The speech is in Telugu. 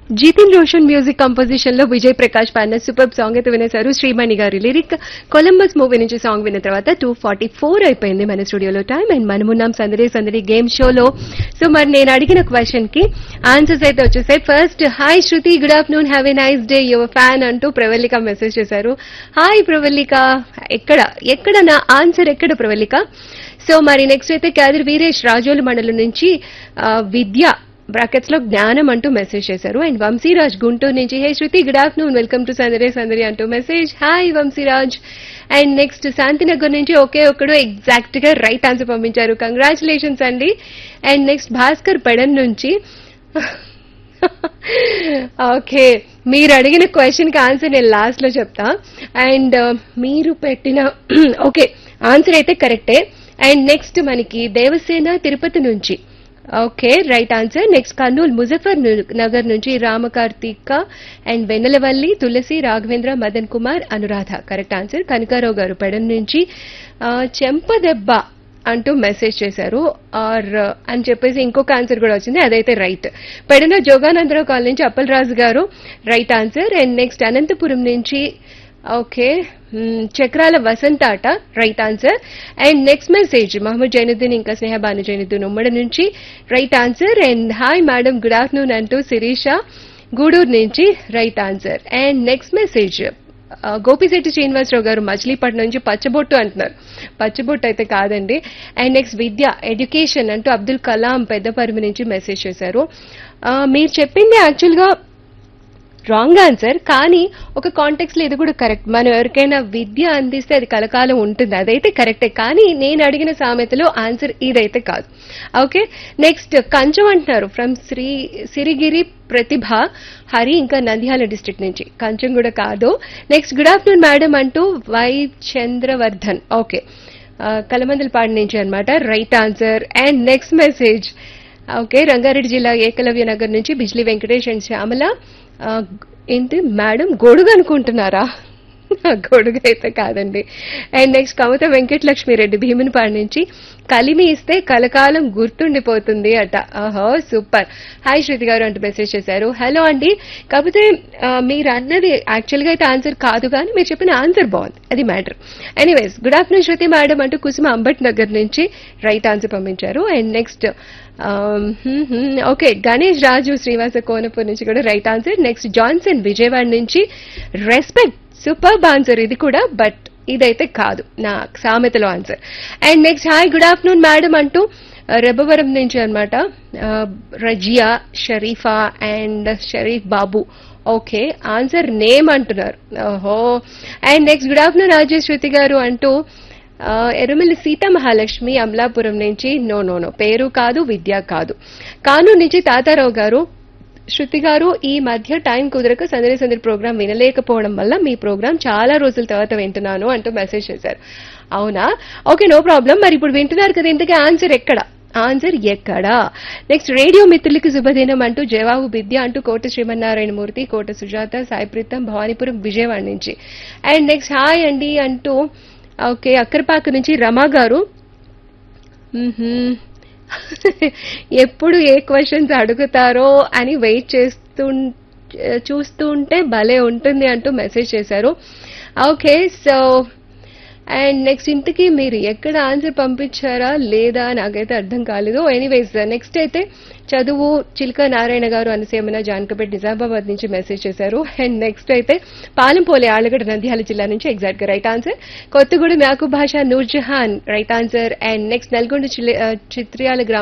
జితిన్ రోషన్ మ్యూజిక్ కంపోజిషన్ లో విజయ్ ప్రకాష్ పాడిన సూపర్ సాంగ్ అయితే వినేశారు శ్రీమణి గారి లిరిక్ కొలంబస్ మూవీ నుంచి సాంగ్ విన్న తర్వాత టూ ఫార్టీ ఫోర్ అయిపోయింది మన స్టూడియోలో టైం అండ్ మనమున్నాం సందడి సందడి గేమ్ షోలో సో మరి నేను అడిగిన క్వశ్చన్ కి ఆన్సర్స్ అయితే వచ్చేసాయి first hi Shruti good afternoon have a nice day your fan అంటూ ప్రవల్లిక మెసేజ్ చేశారు హాయ్ ప్రవల్లిక ఎక్కడ ఎక్కడ నా ఆన్సర్ ఎక్కడ ప్రవల్లిక సో మరి నెక్స్ట్ అయితే కాదిర్ వీరేష్ రాజోలు మండలం నుంచి ఆ, విద్య బ్రాకెట్స్ లో జ్ఞానం అంటూ మెసేజ్ చేశారు అండ్ వంశీరాజ్ గుంటూరు నుంచి hey Shruti good afternoon welcome to సందరే సందరి అంటూ message hi Vamsiraj and next Shantinagar నుంచి ఒకే ఒక్కడు ఎగ్జాక్ట్ గా రైట్ ఆన్సర్ పంపించారు కంగ్రాచులేషన్స్ అండి అండ్ నెక్స్ట్ భాస్కర్ పెడన్ నుంచి ఓకే మీరు అడిగిన క్వశ్చన్ కి ఆన్సర్ నేను లాస్ట్ లో చెప్తా అండ్ మీరు పెట్టిన ఓకే ఆన్సర్ అయితే కరెక్టే అండ్ నెక్స్ట్ మనకి దేవసేన తిరుపతి నుంచి okay right answer next Kurnool Muzaffar ను- నగర్ నుంచి Ramakarthika and Vennelavalli Tulasi Raghavendra Madan Kumar Anuradha correct answer Kanakarao గారు పెడన్ నుంచి ఆ, చెంపదెబ్బ అంటూ మెసేజ్ చేశారు ఆర్ అని చెప్పేసి ఇంకొక ఆన్సర్ కూడా వచ్చింది అదైతే రైట్ పెడన జోగానందరావు కాలనీ నుంచి అప్పలరాజు గారు right answer and next Anantapuram నుంచి ఓకే మ్మ్, చక్రాల వసంత ఆట right answer and next message Mohammed Zainuddin ఇంకా స్నేహ బాను జైనుద్దీన్ ఉమ్మడి నుంచి right answer and hi madam good afternoon అంటూ శిరీష గూడూరు నుంచి right answer and next message ఆ, గోపిశెట్టి శ్రీనివాసరావు గారు మచిలీపట్నం నుంచి పచ్చబొట్టు అంటున్నారు పచ్చబొట్టు అయితే కాదండి అండ్ నెక్స్ట్ విద్య ఎడ్యుకేషన్ అంటూ అబ్దుల్ కలాం పెద్దపరిమి నుంచి మెసేజ్ చేశారు ఆ, మీరు చెప్పింది యాక్చువల్గా రాంగ్ ఆన్సర్ కానీ ఒక కాంటెక్స్ లో ఇది కూడా కరెక్ట్ మనం ఎవరికైనా విద్య అందిస్తే అది కలకాలం ఉంటుంది అదైతే కరెక్టే కానీ నేను అడిగిన సామెతలో ఆన్సర్ ఇదైతే కాదు ఓకే నెక్స్ట్ కంచం అంటున్నారు ఫ్రమ్ శ్రీ సిరిగిరి ప్రతిభ హరి ఇంకా నంద్యాల డిస్ట్రిక్ట్ నుంచి కంచం కూడా కాదు నెక్స్ట్ గుడ్ ఆఫ్టర్నూన్ మేడం అంటూ వై చంద్రవర్ధన్ ఓకే కలమందలపాడు నుంచి అన్నమాట right answer and next message okay Rangareddy జిల్లా ఏకలవ్య నగర్ నుంచి బిజ్లీ వెంకటేష్ అండ్ శ్యామల ఆ, ఏంటి మేడం గొడుగు అనుకుంటున్నారా గొడుగు అయితే కాదండి అండ్ నెక్స్ట్ కవిత వెంకటలక్ష్మిరెడ్డి భీమునిపాడు నుంచి కలిమి ఇస్తే కలకాలం గుర్తుండిపోతుంది అట ఆహో సూపర్ హాయ్ శృతి గారు అంటూ మెసేజ్ చేశారు హలో అండి కాకపోతే ఆ, మీరు అన్నది యాక్చువల్గా అయితే ఆన్సర్ కాదు కానీ మీరు చెప్పిన ఆన్సర్ బాగుంది అది matter anyways good afternoon Shruti madam అంటూ కుసుమ అంబట్ నగర్ నుంచి రైట్ ఆన్సర్ పంపించారు and next okay Ganesh Raju Srivasa Konapur నుంచి కూడా right answer next Johnson Vijayawada నుంచి రెస్పెక్ట్ సూపర్ ఆన్సర్ ఇది కూడా బట్ ఇదైతే కాదు నా సామెతలో answer and next hi good afternoon madam అంటూ ఆ, రెబ్బవరం నుంచి అనమాట Razia Sharifa and Sharif Babu okay answer name అంటున్నారు ఓహో and next good afternoon Rajesh Shruti గారు అంటూ ఆ, ఎర్రమల్లి సీతా మహాలక్ష్మి అమలాపురం నుంచి నో నో నో పేరు కాదు విద్య కాదు కానూరు నుంచి తాతారావు గారు శృతి గారు ఈ మధ్య టైం కుదరక సందడి సందడి ప్రోగ్రామ్ వినలేకపోవడం వల్ల మీ ప్రోగ్రామ్ చాలా రోజుల తర్వాత వింటున్నాను అంటూ మెసేజ్ చేశారు అవునా ఓకే నో ప్రాబ్లం మరి ఇప్పుడు వింటున్నారు కదా ఇంతకీ ఆన్సర్ ఎక్కడ ఆన్సర్ ఎక్కడా నెక్స్ట్ రేడియో మిత్రులకి శుభదినం అంటూ జవాబు విద్య అంటూ కోట శ్రీమన్నారాయణమూర్తి కోట సుజాత సాయిప్రీతం భవానీపురం విజయవాడ నుంచి అండ్ నెక్స్ట్ హాయ్ అండి అంటూ ఓకే అక్కరపాక నుంచి రమా గారు మ్మ్హ్మ్. ఎప్పుడు ఏ క్వశ్చన్స్ అడుగుతారో అని వెయిట్ చేస్తూ చూస్తూ ఉంటే భలే ఉంటుంది అంటూ మెసేజ్ చేశారు ఓకే సో అండ్ నెక్స్ట్ ఇంతకీ మీరు ఎక్కడ ఆన్సర్ పంపించారా లేదా నాకైతే అర్థం కాలేదు ఎనీవేస్ నెక్స్ట్ అయితే చదువు చిల్క నారాయణ గారు అనసేమన జానకపేట నిజామాబాద్ నుంచి మెసేజ్ చేశారు అండ్ నెక్స్ట్ అయితే పాలంపోలే ఆళ్ళగడ్డ నంద్యాల జిల్లా నుంచి ఎగ్జాక్ట్ గా right answer Kothagudem Yakub Basha Noorjahan right answer and next Nalgonda చిలి- ఆ, చిత్రియాల గ్రామం